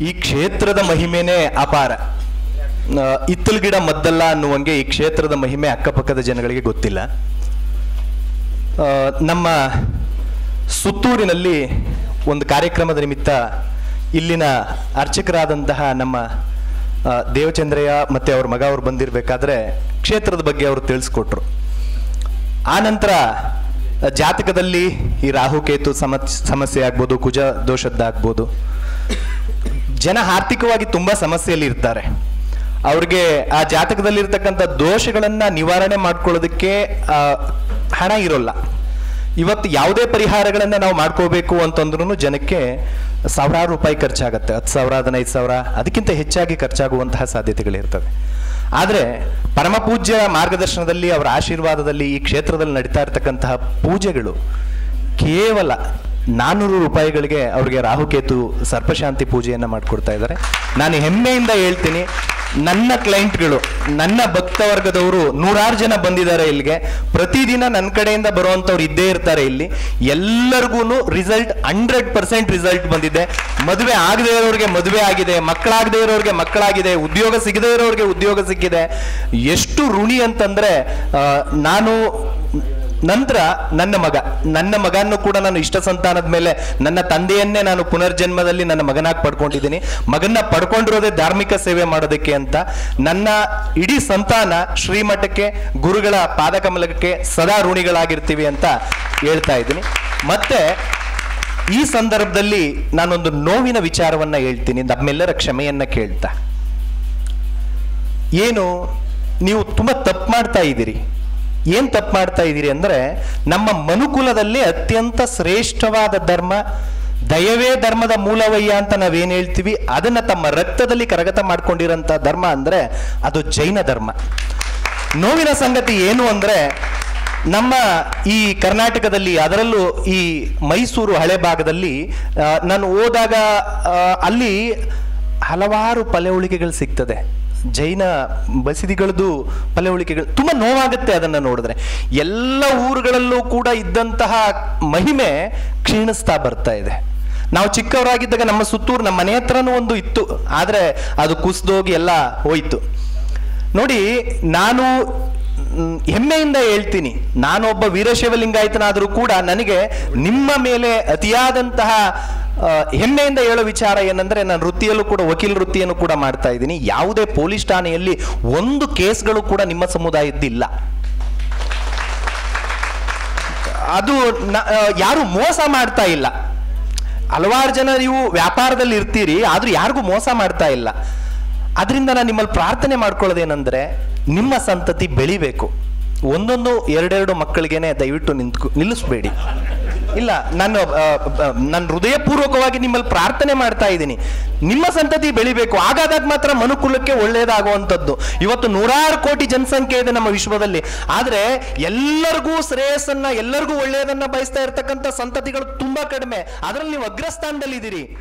ಈ ಕ್ಷೇತ್ರದ ಮಹಿಮೆನೇ ಅಪಾರ ಆ, ಇತ್ತಲ್ ಗಿಡ ಮದ್ದಲ್ಲ ಅನ್ನುವಂಗೆ ಈ ಕ್ಷೇತ್ರದ ಮಹಿಮೆ ಅಕ್ಕಪಕ್ಕದ ಜನಗಳಿಗೆ ಗೊತ್ತಿಲ್ಲ ಆ, ನಮ್ಮ ಸುತ್ತೂರಿನಲ್ಲಿ ಒಂದು ಕಾರ್ಯಕ್ರಮದ ನಿಮಿತ್ತ ಇಲ್ಲಿನ ಅರ್ಚಕರಾದಂತಹ ನಮ್ಮ ಆ, ದೇವಚಂದ್ರಯ್ಯ ಮತ್ತೆ ಅವ್ರ ಮಗ ಅವ್ರು ಬಂದಿರಬೇಕಾದ್ರೆ ಕ್ಷೇತ್ರದ ಬಗ್ಗೆ ಅವರು ತಿಳಿಸ್ಕೊಟ್ರು ಆ ನಂತರ ಜಾತಕದಲ್ಲಿ ಈ ರಾಹುಕೇತು ಸಮ ಸಮಸ್ಯೆ ಆಗ್ಬೋದು ಕುಜ ದೋಷದ್ದಾಗ್ಬೋದು ಜನ ಆರ್ಥಿಕವಾಗಿ ತುಂಬಾ ಸಮಸ್ಯೆಯಲ್ಲಿ ಇರ್ತಾರೆ ಅವ್ರಿಗೆ ಆ ಜಾತಕದಲ್ಲಿರ್ತಕ್ಕಂಥ ದೋಷಗಳನ್ನ ನಿವಾರಣೆ ಮಾಡ್ಕೊಳ್ಳೋದಕ್ಕೆ ಆ, ಹಣ ಇರೋಲ್ಲ ಇವತ್ತು ಯಾವುದೇ ಪರಿಹಾರಗಳನ್ನ ನಾವು ಮಾಡ್ಕೋಬೇಕು ಅಂತಂದ್ರೂ ಜನಕ್ಕೆ ಸಾವಿರಾರು ರೂಪಾಯಿ ಖರ್ಚಾಗತ್ತೆ ಹತ್ತು ಸಾವಿರ ಹದಿನೈದು ಸಾವಿರ ಅದಕ್ಕಿಂತ ಹೆಚ್ಚಾಗಿ ಖರ್ಚಾಗುವಂತಹ ಸಾಧ್ಯತೆಗಳಿರ್ತವೆ ಆದರೆ ಪರಮ ಪೂಜ್ಯ ಮಾರ್ಗದರ್ಶನದಲ್ಲಿ ಅವರ ಆಶೀರ್ವಾದದಲ್ಲಿ ಈ ಕ್ಷೇತ್ರದಲ್ಲಿ ನಡೀತಾ ಇರತಕ್ಕಂತಹ ಪೂಜೆಗಳು ಕೇವಲ ನಾನ್ನೂರು ರೂಪಾಯಿಗಳಿಗೆ ಅವ್ರಿಗೆ ರಾಹುಕೇತು ಸರ್ಪಶಾಂತಿ ಪೂಜೆಯನ್ನು ಮಾಡಿಕೊಡ್ತಾ ಇದ್ದಾರೆ ನಾನು ಹೆಮ್ಮೆಯಿಂದ ಹೇಳ್ತೀನಿ ನನ್ನ ಕ್ಲೈಂಟ್ಗಳು ನನ್ನ ಭಕ್ತವರ್ಗದವರು ನೂರಾರು ಜನ ಬಂದಿದ್ದಾರೆ ಇಲ್ಲಿಗೆ ಪ್ರತಿದಿನ ನನ್ನ ಕಡೆಯಿಂದ ಬರುವಂಥವ್ರು ಇದ್ದೇ ಇರ್ತಾರೆ ಇಲ್ಲಿ ಎಲ್ಲರಿಗೂ ರಿಸಲ್ಟ್ ಹಂಡ್ರೆಡ್ ಪರ್ಸೆಂಟ್ ರಿಸಲ್ಟ್ ಬಂದಿದೆ ಮದುವೆ ಆಗದೇ ಇರೋರಿಗೆ ಮದುವೆ ಆಗಿದೆ ಮಕ್ಕಳಾಗದೇ ಇರೋರಿಗೆ ಮಕ್ಕಳಾಗಿದೆ ಉದ್ಯೋಗ ಸಿಗದೇ ಇರೋರಿಗೆ ಉದ್ಯೋಗ ಸಿಕ್ಕಿದೆ ಎಷ್ಟು ಋಣಿ ಅಂತಂದ್ರೆ ಆ, ನಾನು ನಂತರ ನನ್ನ ಮಗ ನನ್ನ ಮಗನ್ನು ಕೂಡ ನಾನು ಇಷ್ಟ ಸಂತಾನದ ಮೇಲೆ ನನ್ನ ತಂದೆಯನ್ನೇ ನಾನು ಪುನರ್ಜನ್ಮದಲ್ಲಿ ನನ್ನ ಮಗನಾಗಿ ಪಡ್ಕೊಂಡಿದ್ದೀನಿ ಮಗನ್ನ ಪಡ್ಕೊಂಡಿರೋದೇ ಧಾರ್ಮಿಕ ಸೇವೆ ಮಾಡೋದಕ್ಕೆ ಅಂತ ನನ್ನ ಇಡೀ ಸಂತಾನ ಶ್ರೀಮಠಕ್ಕೆ ಗುರುಗಳ ಪಾದಕಮಲಕ್ಕೆ ಸದಾ ಋಣಿಗಳಾಗಿರ್ತೀವಿ ಅಂತ ಹೇಳ್ತಾ ಇದ್ದೀನಿ ಮತ್ತೆ ಈ ಸಂದರ್ಭದಲ್ಲಿ ನಾನೊಂದು ನೋವಿನ ವಿಚಾರವನ್ನ ಹೇಳ್ತೀನಿ ನಮ್ಮೆಲ್ಲರ ಕ್ಷಮೆಯನ್ನ ಕೇಳ್ತಾ ಏನು ನೀವು ತುಂಬಾ ತಪ್ಪು ಮಾಡ್ತಾ ಇದ್ದೀರಿ ಏನ್ ತಪ್ಪು ಮಾಡ್ತಾ ಇದ್ದೀರಿ ಅಂದ್ರೆ ನಮ್ಮ ಮನುಕುಲದಲ್ಲಿ ಅತ್ಯಂತ ಶ್ರೇಷ್ಠವಾದ ಧರ್ಮ ದಯವೇ ಧರ್ಮದ ಮೂಲವಯ್ಯ ಅಂತ ನಾವೇನ್ ಹೇಳ್ತೀವಿ ಅದನ್ನ ತಮ್ಮ ರಕ್ತದಲ್ಲಿ ಕರಗತ ಮಾಡ್ಕೊಂಡಿರೋಂಥ ಧರ್ಮ ಅಂದ್ರೆ ಅದು ಜೈನ ಧರ್ಮ ನೋವಿನ ಸಂಗತಿ ಏನು ಅಂದ್ರೆ ನಮ್ಮ ಈ ಕರ್ನಾಟಕದಲ್ಲಿ ಅದರಲ್ಲೂ ಈ ಮೈಸೂರು ಹಳೆ ಭಾಗದಲ್ಲಿ ಆ, ನಾನು ಹೋದಾಗ ಆ, ಅಲ್ಲಿ ಹಲವಾರು ಪಳೆಯುಳಿಕೆಗಳು ಸಿಗ್ತದೆ ಜೈನ ಬಸಿದಿಗಳದ್ದು ಪಳೆಯುಳಿಕೆಗಳು ತುಂಬಾ ನೋವಾಗುತ್ತೆ ಅದನ್ನ ನೋಡಿದ್ರೆ ಎಲ್ಲ ಊರುಗಳಲ್ಲೂ ಕೂಡ ಇದ್ದಂತಹ ಮಹಿಮೆ ಕ್ಷೀಣಿಸ್ತಾ ಬರ್ತಾ ಇದೆ ನಾವು ಚಿಕ್ಕವರಾಗಿದ್ದಾಗ ನಮ್ಮ ಸುತ್ತೂರು ನಮ್ಮ ಮನೆ ಹತ್ರನೂ ಒಂದು ಇತ್ತು ಆದ್ರೆ ಅದು ಕುಸಿದೋಗಿ ಎಲ್ಲ ಹೋಯ್ತು ನೋಡಿ ನಾನು ಮ್, ಹೆಮ್ಮೆಯಿಂದ ಹೇಳ್ತೀನಿ ನಾನೊಬ್ಬ ವೀರಶೈವ ಲಿಂಗಾಯತನಾದರೂ ಕೂಡ ನನಗೆ ನಿಮ್ಮ ಮೇಲೆ ಅತಿಯಾದಂತಹ ಆ, ಹೆಮ್ಮೆಯಿಂದ ಹೇಳೋ ವಿಚಾರ ಏನಂದ್ರೆ ನಾನು ವೃತ್ತಿಯಲ್ಲೂ ಕೂಡ ವಕೀಲ ವೃತ್ತಿಯನ್ನು ಕೂಡ ಮಾಡ್ತಾ ಇದ್ದೀನಿ ಯಾವುದೇ ಪೊಲೀಸ್ ಠಾಣೆಯಲ್ಲಿ ಒಂದು ಕೇಸ್ಗಳು ಕೂಡ ನಿಮ್ಮ ಸಮುದಾಯದ್ದಿಲ್ಲ ಅದು ನ- ಆ, ಯಾರು ಮೋಸ ಮಾಡ್ತಾ ಇಲ್ಲ ಹಲವಾರು ಜನ ನೀವು ವ್ಯಾಪಾರದಲ್ಲಿ ಇರ್ತೀರಿ ಆದ್ರೂ ಯಾರಿಗೂ ಮೋಸ ಮಾಡ್ತಾ ಇಲ್ಲ ಅದರಿಂದ ನಾನು ನಿಮ್ಮಲ್ಲಿ ಪ್ರಾರ್ಥನೆ ಮಾಡ್ಕೊಳ್ಳೋದೇನೆಂದ್ರೆ ನಿಮ್ಮ ಸಂತತಿ ಬೆಳಿಬೇಕು ಒಂದೊಂದು ಎರಡೆರಡು ಮಕ್ಕಳಿಗೇನೆ ದಯವಿಟ್ಟು ನಿಂತ್ಕೊ ನಿಲ್ಲಿಸ್ಬೇಡಿ ಇಲ್ಲ ನಾನು ಆ, ಆ, ನಾನು ಹೃದಯಪೂರ್ವಕವಾಗಿ ನಿಮ್ಮಲ್ಲಿ ಪ್ರಾರ್ಥನೆ ಮಾಡ್ತಾ ಇದ್ದೀನಿ ನಿಮ್ಮ ಸಂತತಿ ಬೆಳಿಬೇಕು ಹಾಗಾದಾಗ ಮಾತ್ರ ಮನುಕುಲಕ್ಕೆ ಒಳ್ಳೆಯದಾಗುವಂಥದ್ದು ಇವತ್ತು ನೂರಾರು ಕೋಟಿ ಜನಸಂಖ್ಯೆ ಇದೆ ನಮ್ಮ ವಿಶ್ವದಲ್ಲಿ ಆದ್ರೆ ಎಲ್ಲರಿಗೂ ಶ್ರೇಯಸ್ಸನ್ನ ಎಲ್ಲರಿಗೂ ಒಳ್ಳೆಯದನ್ನ ಬಯಸ್ತಾ ಇರ್ತಕ್ಕಂಥ ಸಂತತಿಗಳು ತುಂಬಾ ಕಡಿಮೆ ಅದರಲ್ಲಿ ನೀವು ಅಗ್ರಸ್ಥಾನದಲ್ಲಿ ಇದ್ದೀರಿ